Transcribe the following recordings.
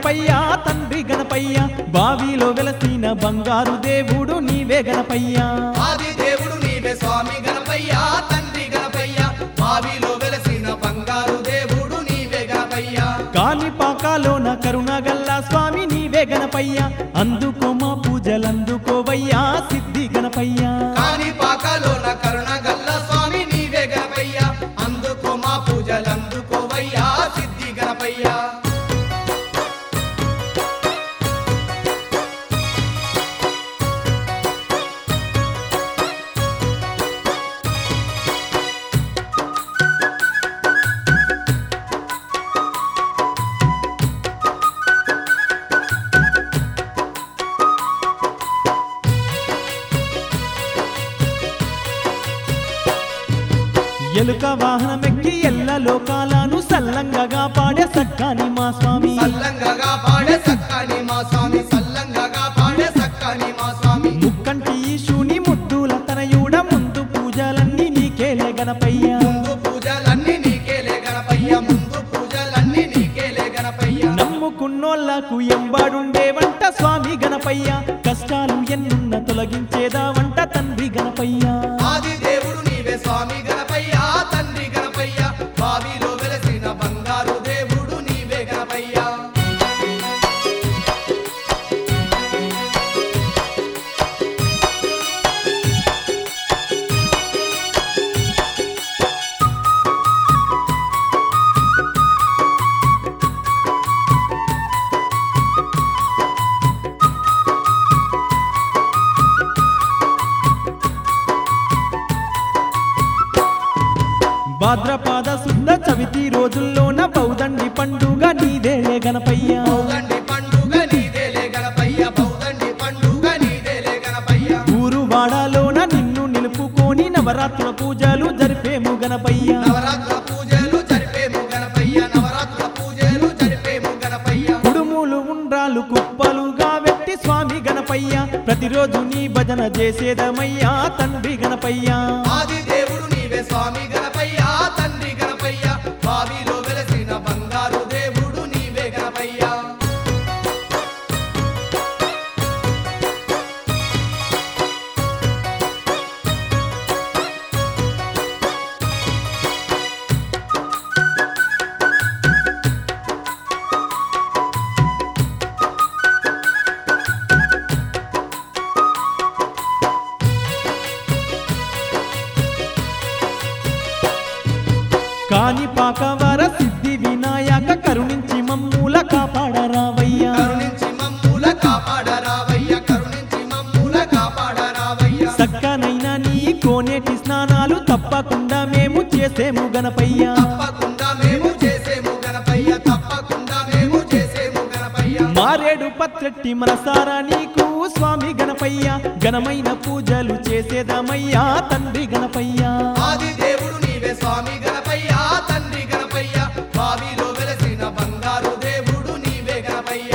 గణపయ్య తండ్రి గణపయ్య బావిలో వెలసిన బంగారు దేవుడు నీవే గణపయ్య ఆది దేవుడు నీవే స్వామి గణపయ్య తండ్రి గణపయ్య బావిలో వెలసిన బంగారు దేవుడు నీవే గణపయ్య కాని పాకాలోన కరుణగల్ల స్వామి నీవే గణపయ్య అందుకో మా పూజలందుకోవయ్యా సిద్ధి గణపయ్య కాని పాకలోన కరుణ గల్ల స్వామి నీవే గణపయ్య అందుకో మా పూజలందుకోవయ్యా సిద్ధి గణపయ్య ఎలుక వాహనమెక్కి ఎల్ల లోకాలను సల్లంగగా పాడే సక్కాని మా స్వామి సల్లంగగా పాడే సక్కని మా స్వామి సల్లంగగా పాడే సక్కని మా స్వామి ముక్కంటి ఈశుని ముద్దుల తనయుడ ముందు పూజలన్నీ నీకేలే గణపయ్య ముందు పూజలన్నీ నీకేలే గణపయ్య ముందు పూజలన్నీ నీకేలే గణపయ్య నమ్ముకున్నోళ్లకు ఎంబాడుండే వంట స్వామి గణపయ్య కష్టాలు ఎన్నున్న తొలగించేదా వంట తండ్రి గణపయ్య ఆది దేవుడు నీవే స్వామి గణపయ్య తండ్రి గణపయ్య బావిలో వెలసిన బంగారు దేవుడు నీవే గణపయ్య భాద్రపాద శుద్ధ చవితి రోజుల్లోన బౌదండి పండుగ నీదేలే గణపయ్య బౌదండి పండుగ నీదేలే గణపయ్య బౌదండి పండుగ నీదేలే గణపయ్య ఊరు వాడాలోన నిన్ను నిలుపుకొని నవరాత్రుల పూజలు జరిపేము గణపయ్య నవరాత్రుల పూజలు జరిపేము గణపయ్య నవరాత్రుల పూజలు జరిపేము గణపయ్య కుడుములు ఉండ్రాలు కుప్పలుగా వెట్టి స్వామి గణపయ్య ప్రతిరోజు నీ భజన చేసేదమయ్యా తండ్రి గణపయ్య ఆది దేవుడు నీవే స్వామి గణపయ్య తండ్రి గణపయ్య బావిలో వెలసిన బంగారు దేవుడు నీవే గణపయ్య కాని పాకవర సిద్ధి వినాయక కరుణించి మమ్ముల కాపాడరావయ్యా కరుణించి మమ్ముల కాపాడరావయ్య కరుణించి మమ్ముల కాపాడరావయ్య సక్కనైన నీ కోనేటి స్నానాలు తప్పకుండా మేము చేసేము గణపయ్య తప్పకుండా మేము చేసేము గణపయ్య తప్పకుండా మేము చేసేము గణపయ్య మారేడు పత్రెట్టి మనసారా నీకు స్వామి గణపయ్య ఘనమైన పూజలు చేసేదమయ్యా తండ్రి గణపయ్య ఆది దేవుడు నీవే స్వామి గణపయ్య తండ్రి గణపయ్య బావిలో వెలసిన బంగారు దేవుడు నీవే గణపయ్య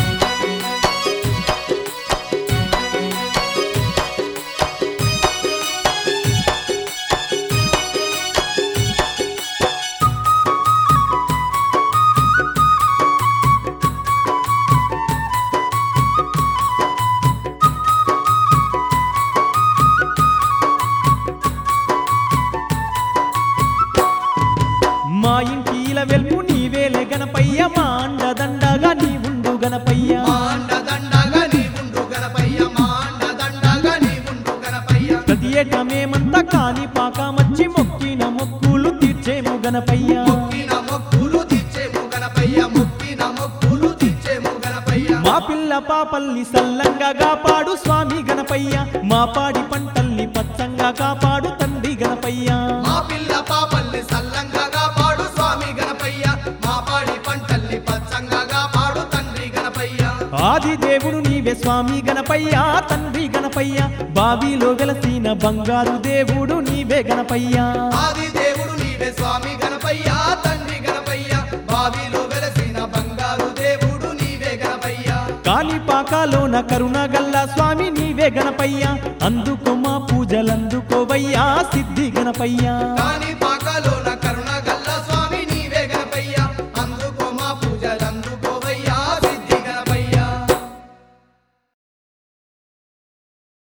మా ఇంటిల వెల్పు నీవేలే గణపయ్య మా అండదండగా నీ ఉండు గణపయ్య మాండ దండగా నీ ఉండు గణపయ్య మాండ దండగా నీ ఉండు గణపయ్య ప్రతి ఏట మేమంతా కాని పాకమచ్చి మొక్కిన మొక్కులు తీర్చేము గణపయ్య మొక్కిన మొక్కులు తీర్చేము గణపయ్య మొక్కిన మొక్కులు తీర్చేము గణపయ్య మా పిల్ల పాపల్ని సల్లంగా కాపాడు స్వామి గణపయ్య మా పాడి పంటల్ని పచ్చంగా కాపాడు తండ్రి గణపయ్య మా పిల్ల పాపల్ని సల్లంగా కాపాడు స్వామి గణపయ్య మా పాడి పంటల్ని పచ్చంగా కాపాడు తండ్రి గణపయ్య ఆది దేవుడు నీవే స్వామి గణపయ్య తండ్రి గణపయ్య బావిలో వెలసిన బంగారు దేవుడు నీవే గణపయ్య ఆది దేవుడు నీవే స్వామి గణపయ్య తండ్రి గణపయ్య బావిలో వెలసిన బంగారు దేవుడు నీవే గణపయ్య కాలిపాకాలోన కరుణ గల్ల స్వామి నీవే గణపయ్య అందుకో మా పూజలందుకోవయ్యా సిద్ధి గణపయ్య కాని పాకలోన కరుణ